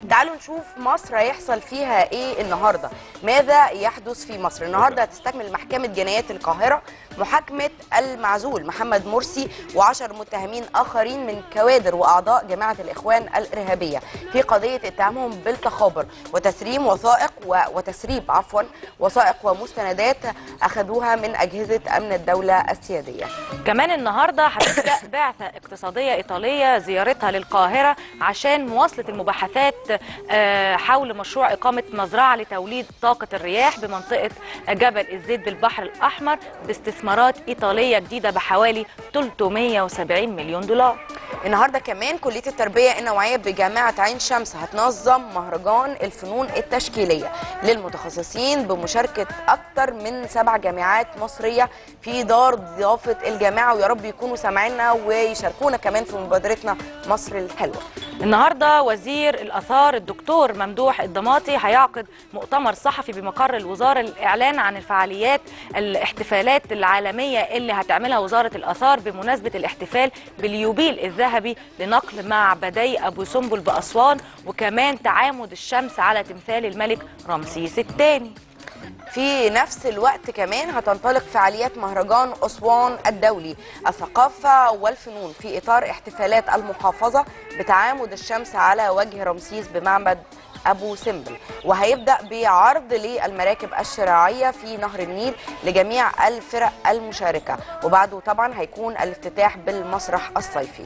تعالوا نشوف مصر هيحصل فيها ايه النهارده ماذا يحدث في مصر النهارده هتستكمل محكمه جنايات القاهره محاكمه المعزول محمد مرسي وعشر متهمين اخرين من كوادر واعضاء جماعه الاخوان الارهابيه في قضيه اتهامهم بالتخابر وتسريم وثائق و... وتسريب عفوا وثائق ومستندات اخذوها من اجهزه امن الدوله السياديه كمان النهارده هتبدا بعثه اقتصاديه ايطاليه زيارتها للقاهره عشان مواصله المباحثات آه، حول مشروع اقامه مزرعه لتوليد طاقه الرياح بمنطقه جبل الزيت بالبحر الاحمر باستثمارات ايطاليه جديده بحوالي 370 مليون دولار النهارده كمان كليه التربيه النوعيه بجامعه عين شمس هتنظم مهرجان الفنون التشكيليه للمتخصصين بمشاركه اكثر من سبع جامعات مصريه في دار ضيافه الجامعه ويا رب يكونوا سامعينا ويشاركونا كمان في مبادرتنا مصر الحلوه النهارده وزير الاثار الدكتور ممدوح الضماطي هيعقد مؤتمر صحفي بمقر الوزاره للاعلان عن الفعاليات الاحتفالات العالميه اللي هتعملها وزاره الاثار بمناسبه الاحتفال باليوبيل الذهبي لنقل معبدي ابو سمبل باسوان وكمان تعامد الشمس على تمثال الملك رمسيس الثاني في نفس الوقت كمان هتنطلق فعاليات مهرجان أسوان الدولي الثقافة والفنون في إطار احتفالات المحافظة بتعامد الشمس على وجه رمسيس بمعبد أبو سمبل وهيبدأ بعرض للمراكب الشراعية في نهر النيل لجميع الفرق المشاركة وبعده طبعا هيكون الافتتاح بالمسرح الصيفي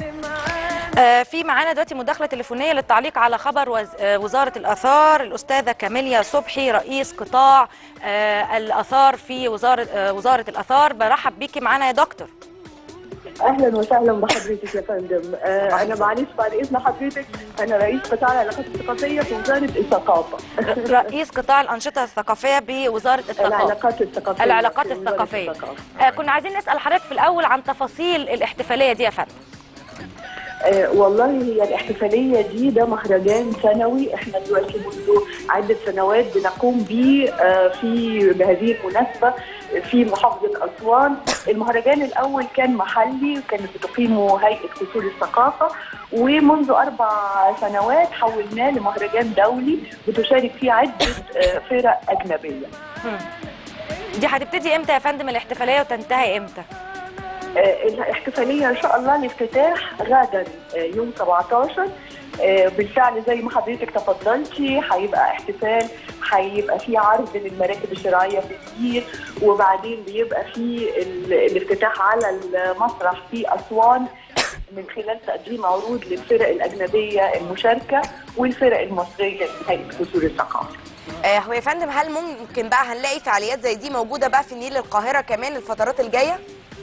آه، في معانا دلوقتي مداخله تليفونيه للتعليق على خبر وز- آه، وزاره الاثار الاستاذه كاميليا صبحي رئيس قطاع آه، الاثار في وزاره آه، وزاره الاثار برحب بيكي معانا يا دكتور اهلا وسهلا بحضرتك يا فندم آه صباح انا الفل. معلش بعد اذن حضرتك انا رئيس قطاع العلاقات الثقافيه في وزاره الثقافه رئيس قطاع الانشطه الثقافيه بوزاره الثقافه العلاقات الثقافيه العلاقات في وزارة الثقافيه الثقافة. آه، كنا عايزين نسال حضرتك في الاول عن تفاصيل الاحتفاليه دي يا فندم آه والله هي الاحتفاليه دي ده مهرجان سنوي احنا دلوقتي منذ عده سنوات بنقوم به آه في بهذه المناسبه في محافظه اسوان المهرجان الاول كان محلي وكانت بتقيمه هيئه قصور الثقافه ومنذ اربع سنوات حولناه لمهرجان دولي بتشارك فيه عده آه فرق اجنبيه مم. دي هتبتدي امتى يا فندم الاحتفاليه وتنتهي امتى آه، الاحتفالية إن شاء الله الافتتاح غدا آه، يوم 17 آه، بالفعل زي ما حضرتك تفضلتي هيبقى احتفال هيبقى فيه عرض للمراكب الشراعية في النيل وبعدين بيبقى فيه ال- الافتتاح على المسرح في أسوان من خلال تقديم عروض للفرق الأجنبية المشاركة والفرق المصرية من هيئة قصور الثقافة. آه، هو يا فندم هل ممكن بقى هنلاقي فعاليات زي دي موجودة بقى في النيل القاهرة كمان الفترات الجاية؟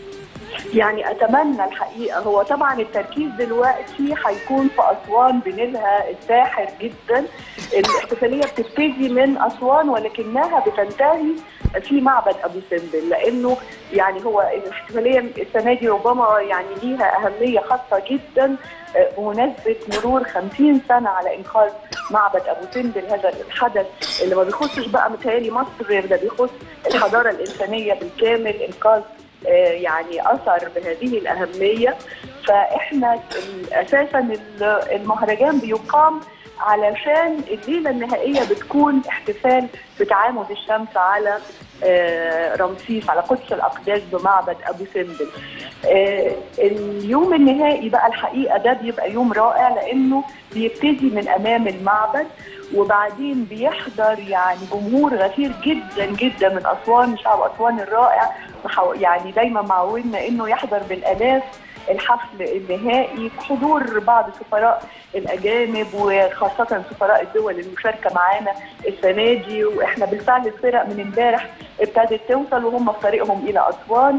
يعني اتمنى الحقيقه هو طبعا التركيز دلوقتي هيكون في اسوان بنيلها الساحر جدا الاحتفاليه بتبتدي من اسوان ولكنها بتنتهي في معبد ابو سمبل لانه يعني هو الاحتفاليه السنه دي ربما يعني ليها اهميه خاصه جدا آه، بمناسبه مرور 50 سنه على انقاذ معبد ابو سمبل هذا الحدث اللي ما بيخصش بقى متهيألي مصر ده بيخص الحضاره الانسانيه بالكامل انقاذ آه، يعني اثر بهذه الاهميه فاحنا ال- اساسا ال- المهرجان بيقام علشان الليله النهائيه بتكون احتفال بتعامد الشمس على آه، رمسيس على قدس الاقداس بمعبد ابو سمبل. آه، اليوم النهائي بقى الحقيقه ده بيبقى يوم رائع لانه بيبتدي من امام المعبد وبعدين بيحضر يعني جمهور غفير جدا جدا من اسوان شعب اسوان الرائع محو- يعني دايما معودنا انه يحضر بالالاف الحفل النهائي بحضور بعض السفراء الاجانب وخاصه سفراء الدول المشاركه معانا السنه دي واحنا بالفعل الفرق من امبارح ابتدت توصل وهم في طريقهم الى اسوان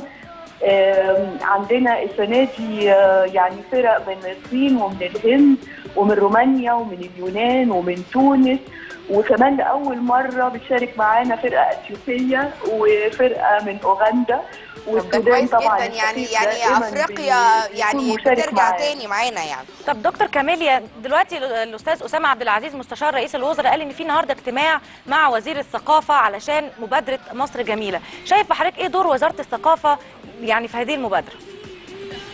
آم، عندنا السنه دي آه، يعني فرق من الصين ومن الهند ومن رومانيا ومن اليونان ومن تونس وكمان لاول مره بتشارك معانا فرقه اثيوبيه وفرقه من اوغندا طب ده والسودان كويس طبعا جدا يعني الشقيق يعني دائماً افريقيا بي- يعني بيكون مشارك بترجع معانا. تاني معانا يعني طب دكتور كاميليا دلوقتي الاستاذ اسامه عبد العزيز مستشار رئيس الوزراء قال ان في النهارده اجتماع مع وزير الثقافه علشان مبادره مصر جميله شايف حضرتك ايه دور وزاره الثقافه يعني في هذه المبادره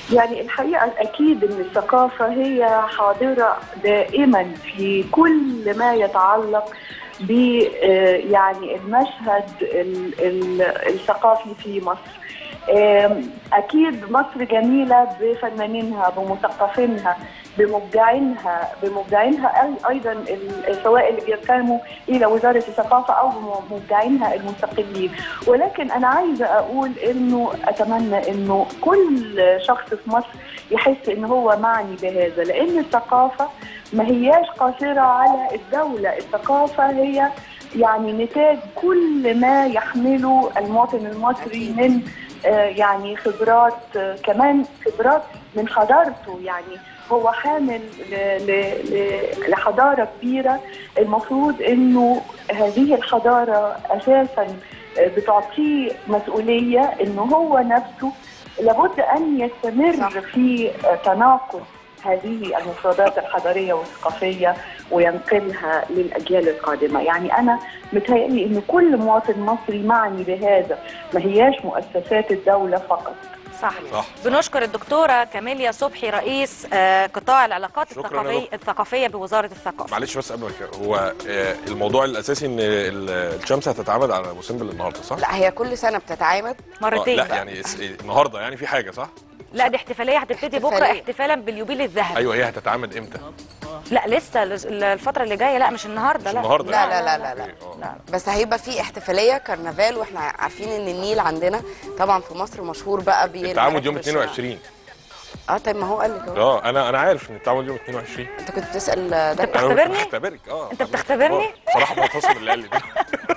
يعني الحقيقة أكيد أن الثقافة هي حاضرة دائما في كل ما يتعلق ب آه، يعني المشهد ال- ال- الثقافي في مصر آم، أكيد مصر جميلة بفنانينها بمثقفينها بمبدعينها بمبدعينها أي- أيضا ال- سواء اللي بينتموا إلى وزارة الثقافة أو بمبدعينها المستقلين ولكن أنا عايزة أقول إنه أتمنى إنه كل شخص في مصر يحس إن هو معني بهذا لأن الثقافة ما هياش قاصرة على الدولة الثقافة هي يعني نتاج كل ما يحمله المواطن المصري من آه، يعني خبرات آه، كمان خبرات من حضارته يعني هو حامل ل- ل- ل- لحضارة كبيرة المفروض انه هذه الحضارة اساسا آه، بتعطيه مسؤولية انه هو نفسه لابد ان يستمر صح. في آه، تناقل هذه المفردات الحضارية والثقافية وينقلها للأجيال القادمة يعني أنا متهيألي أن كل مواطن مصري معني بهذا ما هياش مؤسسات الدولة فقط صح صح. بنشكر الدكتوره كاميليا صبحي رئيس آه، قطاع العلاقات شكراً يا الثقافيه دكتور. الثقافيه بوزاره الثقافه معلش بس قبل ما كده هو آه، الموضوع الاساسي ان ال- الشمس هتتعمد على ابو سمبل النهارده صح؟ لا هي كل سنه بتتعامد مرتين آه، لا يعني اس- النهارده يعني في حاجه صح؟ لا دي احتفاليه هتبتدي بكره احتفالية. احتفالا باليوبيل الذهبي ايوه هي هتتعمد امتى؟ لا لسه ال- الفتره اللي جايه لا مش النهارده مش لا النهارده لا لا لا لا, لا. أوكي، آه. لا. بس هيبقى في احتفاليه كرنفال واحنا عارفين ان النيل عندنا طبعا في مصر مشهور بقى بيه التعامد يوم المراكب الشراع. 22 اه طيب ما هو قال لك اهو اه انا انا عارف ان التعامد يوم 22 انت كنت بتسال ده انا بتختبرني؟ بختبرك اه أنت بتختبرني؟ آه، بصراحه معتصم اللي قال لي ده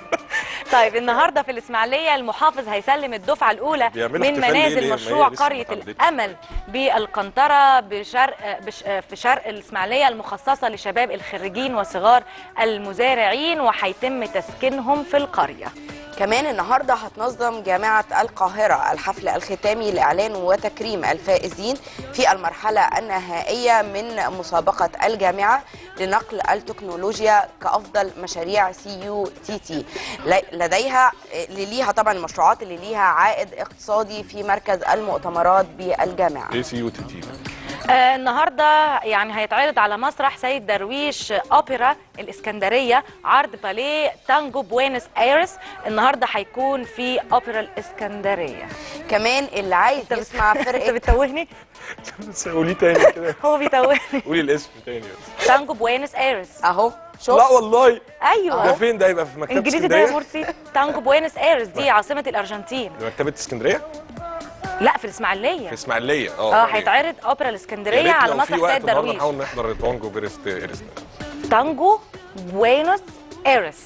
طيب النهارده في الاسماعيليه المحافظ هيسلم الدفعه الاولى بيعملوا من احتفال ليه؟ ليه؟ منازل ما هي مشروع لسه ما قريه اتعملتش. الامل بالقنطره بشرق بش في شرق الاسماعيليه المخصصه لشباب الخريجين وصغار المزارعين وهيتم تسكينهم في القريه كمان النهارده هتنظم جامعه القاهره الحفل الختامي لاعلان وتكريم الفائزين في المرحله النهائيه من مسابقه الجامعه لنقل التكنولوجيا كافضل مشاريع سي يو تي تي لديها اللي ليها طبعا المشروعات اللي ليها عائد اقتصادي في مركز المؤتمرات بالجامعه اي سي يو تي تي آه النهارده يعني هيتعرض على مسرح سيد درويش اوبرا الاسكندريه عرض باليه تانجو بوينس ايرس النهارده هيكون في اوبرا الاسكندريه كمان اللي عايز يسمع انت فرقه بتتوهني قولي تاني كده هو بيتوهني قولي الاسم تاني تانجو بوينس ايرس اهو شوف لا والله ده ايوه فين ده يبقى في مكتبه انجليزي ده يا اسكندريه مرسي تانجو بوينس ايرس دي عاصمه الارجنتين في مكتبه اسكندريه لا في في الاسماعيليه اسماعيليه اه أوكي. هيتعرض اوبرا يا الاسكندريه ريت على لو في مسرح وقت سيد النهارده درويش نحاول نحضر تونجو بيرست إيرست تانجو بوينوس ايرس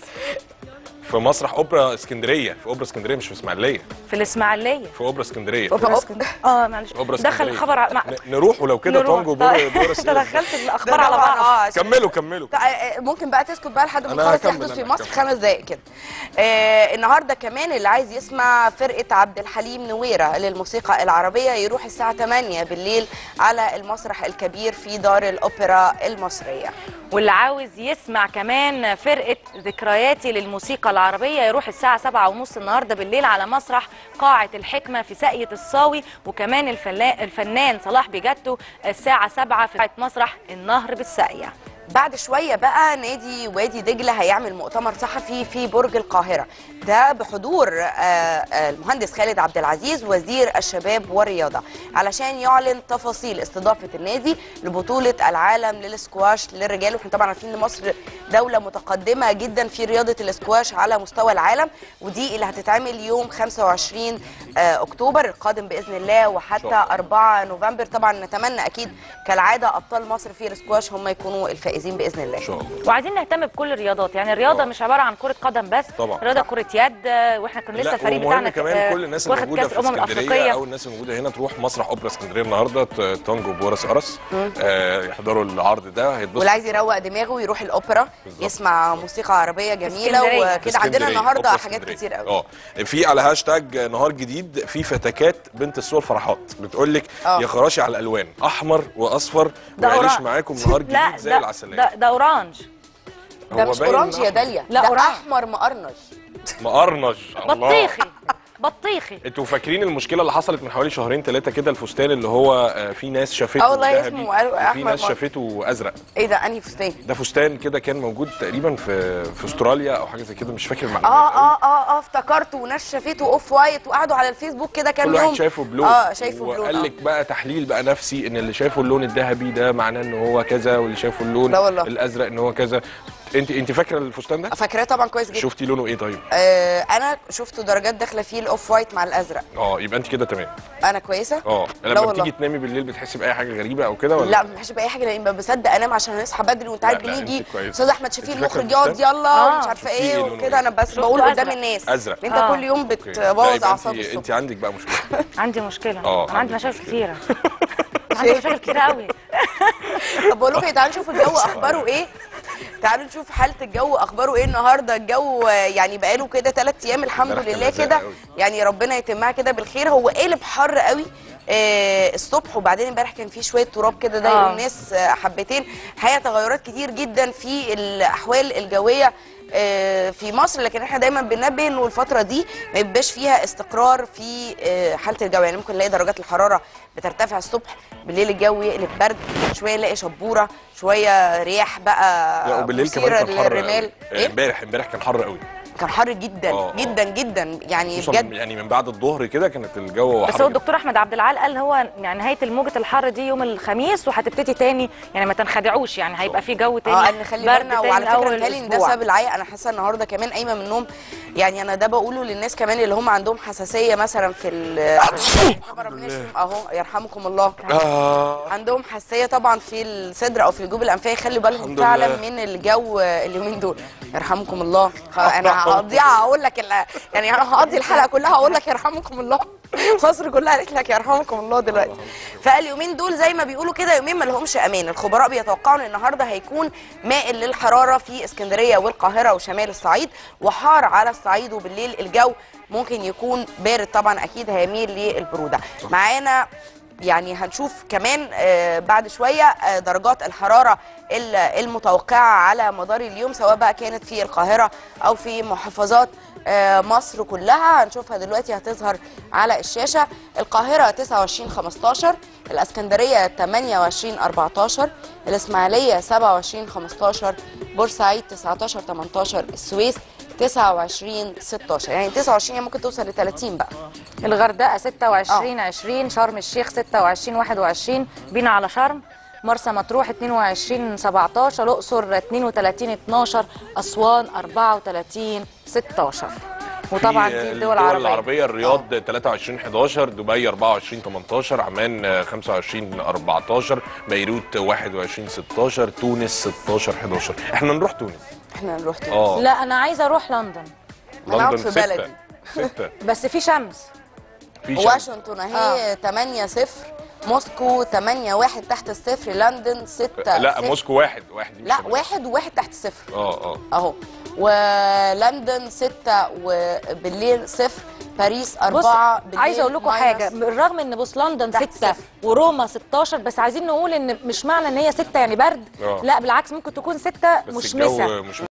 في مسرح اوبرا اسكندريه في اوبرا اسكندريه مش في اسماعيليه في الاسماعيليه في اوبرا اسكندريه أوبرا اه معلش اوبرا دخل اسكندريه الخبر ع- مع... ن- نروح ولو كده نروح. تونجو طيب. بور- بورس انت إيرست. دخلت ده الاخبار على طبعاً بعض اه عشان- كملوا كملوا طيب، آه، ممكن بقى تسكت بقى لحد ما أنا نخلص هكمل، يحدث في أنا مصر هكمل. خمس دقائق كده آه النهارده كمان اللي عايز يسمع فرقه عبد الحليم نويره للموسيقى العربيه يروح الساعه 8 بالليل على المسرح الكبير في دار الاوبرا المصريه واللي عاوز يسمع كمان فرقة ذكرياتي للموسيقى العربية يروح الساعة سبعة ونص النهاردة بالليل على مسرح قاعة الحكمة في ساقية الصاوي وكمان الفلا- الفنان صلاح بيجاتو الساعة سبعة في مسرح النهر بالساقية بعد شويه بقى نادي وادي دجله هيعمل مؤتمر صحفي في برج القاهره ده بحضور آه، آه، المهندس خالد عبد العزيز وزير الشباب والرياضه علشان يعلن تفاصيل استضافه النادي لبطوله العالم للسكواش للرجال واحنا طبعا عارفين ان مصر دوله متقدمه جدا في رياضه السكواش على مستوى العالم ودي اللي هتتعمل يوم 25 آه، اكتوبر القادم باذن الله وحتى 4 نوفمبر طبعا نتمنى اكيد كالعاده ابطال مصر في السكواش هم يكونوا الفائزين باذن الله ان شاء الله وعايزين نهتم بكل الرياضات يعني الرياضة طبعا. مش عبارة عن كرة قدم بس طبعا. رياضة كرة يد آه، واحنا كنا لسه لا الفريق ومهم بتاعنا كمان آه، كل الناس اللي واخد موجوده كاس في الأمم اسكندريه الأفريقية او الناس اللي موجوده هنا تروح مسرح اوبرا اسكندريه النهارده ت- تانجو بورس ارس آه يحضروا العرض ده هيتبسطوا واللي عايز يروق دماغه يروح الاوبرا بالظبط. يسمع موسيقى عربيه جميله اسكندرية. وكده عندنا اسكندرية، النهارده أوبرا حاجات اسكندرية. كتير قوي اه في على هاشتاج نهار جديد في فتكات بنت الصور فرحات بتقول لك آه. يا خراشي على الالوان احمر واصفر ده وعيش أورانج. معاكم نهار لا جديد زي ده العسليه ده, ده اورانج ده هو مش باين اورانج يا أحمر. داليا لا، ده أورانج. احمر مقرنش مقرنش الله بطيخي بطيخي انتوا فاكرين المشكله اللي حصلت من حوالي شهرين ثلاثه كده الفستان اللي هو آه، في ناس شافته اه والله ذهبي اسمه قالوا وفي أحمد ناس مر- شافته ازرق ايه ده انهي فستان ده فستان كده كان موجود تقريبا في في استراليا او حاجه زي كده مش فاكر المعلومات اه قوي. اه اه اه افتكرته وناس شافته اوف وايت وقعدوا على الفيسبوك كده كام كل يوم واحد شايفه بلون اه شايفه بلون وقال آه. لك بقى تحليل بقى نفسي ان اللي شايفه اللون الذهبي ده معناه ان هو كذا واللي شايفه اللون لا والله. الازرق ان هو كذا انت انت فاكره الفستان ده فاكراه طبعا كويس جدا شفتي لونه ايه طيب آه انا شفته درجات داخله فيه الاوف وايت مع الازرق اه يبقى انت كده تمام انا كويسه اه لا لما والله. بتيجي تنامي بالليل بتحسي باي حاجه غريبه او كده ولا لا ما بحبش باي حاجه لان بصدق انام عشان نصحى بدري وانت عارف لا، لا، بنيجي انت كويسة. استاذ احمد انت شفيق فاكرة المخرج يقعد الفستان؟ يلا آه. ومش عارفه شفتيه ايه ايه لونه وكده انا بس شفته بقول قدام أزرق. الناس أزرق. انت آه. كل يوم اوكي. لا، بتبوظ يبقى اعصاب انت, انت الصبح عندك بقى مشكله عندي مشكله اه، انا عندي عندك مشاكل مشكلة. كتيره عندي مشاكل كتيره قوي طب بقول لكم إيه، تعالوا نشوف الجو اخباره ايه تعالوا نشوف حاله الجو اخباره ايه النهارده الجو آه، يعني بقاله كده ثلاث ايام الحمد امبارح كان لله لذيذ كده قوي. يعني ربنا يتمها كده بالخير هو قلب حر قوي آه الصبح وبعدين امبارح كان في شويه تراب كده ضايقوا آه. الناس آه حبتين حقيقه تغيرات كتير جدا في الاحوال الجويه آه، في مصر لكن احنا دايما بننبه انه الفتره دي ما يبقاش فيها استقرار في آه، حاله الجو يعني ممكن نلاقي درجات الحراره بترتفع الصبح بالليل الجو يقلب برد شويه نلاقي شبوره شويه رياح بقى لا وبالليل كمان مثيرة كان حر للرمال قوي. آه، ايه امبارح امبارح كان حر قوي كان حر جدا آه، آه. جدا جدا يعني خصوصا بجد يعني من بعد الظهر كده كانت الجو بس حر هو جدا. الدكتور احمد عبد العال قال هو يعني نهايه الموجه الحر دي يوم الخميس وهتبتدي تاني يعني ما تنخدعوش يعني هيبقى في جو تاني اه ان خلي برد بالنا تاني وعلى فكره أول متهيألي ان ده أسبوع. سبب العيا انا حاسه النهارده كمان قايمه من النوم يعني انا ده بقوله للناس كمان اللي هم عندهم حساسيه مثلا في ال ربنا يشفيهم اهو يرحمكم الله آه. عندهم حساسيه طبعا في الصدر او في الجيوب الانفيه خلي بالهم الحمد فعلا لله. من الجو اليومين دول يرحمكم الله خ- انا هقضيها هقول لك ال- يعني انا هقضي الحلقه كلها هقول لك يرحمكم الله مصر كلها قالت لك يرحمكم الله دلوقتي فاليومين دول زي ما بيقولوا كده يومين ما لهمش امان الخبراء بيتوقعوا ان النهارده هيكون مائل للحراره في اسكندريه والقاهره وشمال الصعيد وحار على الصعيد وبالليل الجو ممكن يكون بارد طبعا اكيد هيميل للبروده معانا يعني هنشوف كمان آه، بعد شويه آه، درجات الحراره ال- المتوقعه على مدار اليوم سواء بقى كانت في القاهره او في محافظات آه، مصر كلها هنشوفها دلوقتي هتظهر على الشاشه القاهره 29 15 الاسكندريه 28 14 الاسماعيليه 27 15 بورسعيد 19 18 السويس 29 16 يعني 29 ممكن توصل ل 30 بقى الغردقه 26 20 شرم الشيخ 26 21 بينا على شرم مرسى مطروح 22 17 الاقصر 32 12 اسوان 34 16 وطبعا في في الدول الدول العربيه العربيه الرياض 23 11 دبي 24 18 عمان آه، 25 14 بيروت 21 16 تونس 16 11 احنا نروح تونس احنا نروح تاني اه لا انا عايزه اروح لندن أنا أقعد لندن في ستة. بلدي. ستة بس في شمس في شمس. واشنطن اهي 8 0 موسكو 8 1 تحت الصفر لندن 6 لا موسكو واحد واحد دي لا مش واحد وواحد تحت الصفر اه اه اهو ولندن 6 وبالليل صفر باريس 4 بص بالليل عايزه اقول لكم ماينس. حاجه بالرغم ان بص لندن تحت 6 صفر. وروما 16 بس عايزين نقول ان مش معنى ان هي 6 يعني برد آه. لا بالعكس ممكن تكون 6 بس مشمسه الجو مش